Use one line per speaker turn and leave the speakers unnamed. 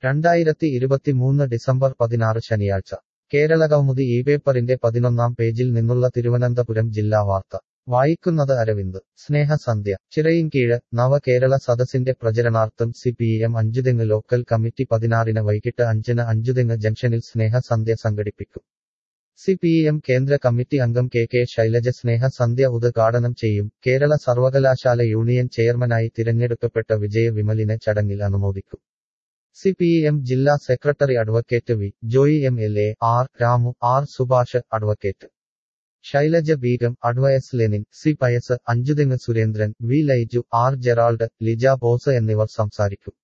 രണ്ടായിരത്തി ഇരുപത്തിമൂന്ന് ഡിസംബർ പതിനാറ് ശനിയാഴ്ച കേരളകൗമുദി ഈ പേപ്പറിന്റെ പതിനൊന്നാം പേജിൽ നിന്നുള്ള തിരുവനന്തപുരം ജില്ലാ വാർത്ത വായിക്കുന്നത് അരവിന്ദ് സ്നേഹസന്ധ്യ ചിറയിൻകീഴ് നവകേരള സദസ്സിന്റെ പ്രചരണാർത്ഥം C P M Anchuthengu local committee പതിനാറിന് വൈകിട്ട് അഞ്ചിന് അഞ്ചുതെങ്ങ് ജംഗ്ഷനിൽ സ്നേഹസന്ധ്യ സംഘടിപ്പിക്കും സി പി എം കേന്ദ്ര കമ്മിറ്റി അംഗം കെ കെ ശൈലജ സ്നേഹസന്ധ്യ ഉദ്ഘാടനം ചെയ്യും കേരള സർവകലാശാല യൂണിയൻ ചെയർമാനായി തിരഞ്ഞെടുക്കപ്പെട്ട വിജയ വിമലിനെ ചടങ്ങിൽ അനുമോദിക്കും സി പി എം ജില്ലാ secretary advocate V Joy M L A R Ramu R Subhash advocate Shailaja Beegum അഡ്വയസ് Lenin C Pius Anchuthengu Surendran V Laiju R Gerald Lija Bose എന്നിവർ സംസാരിക്കും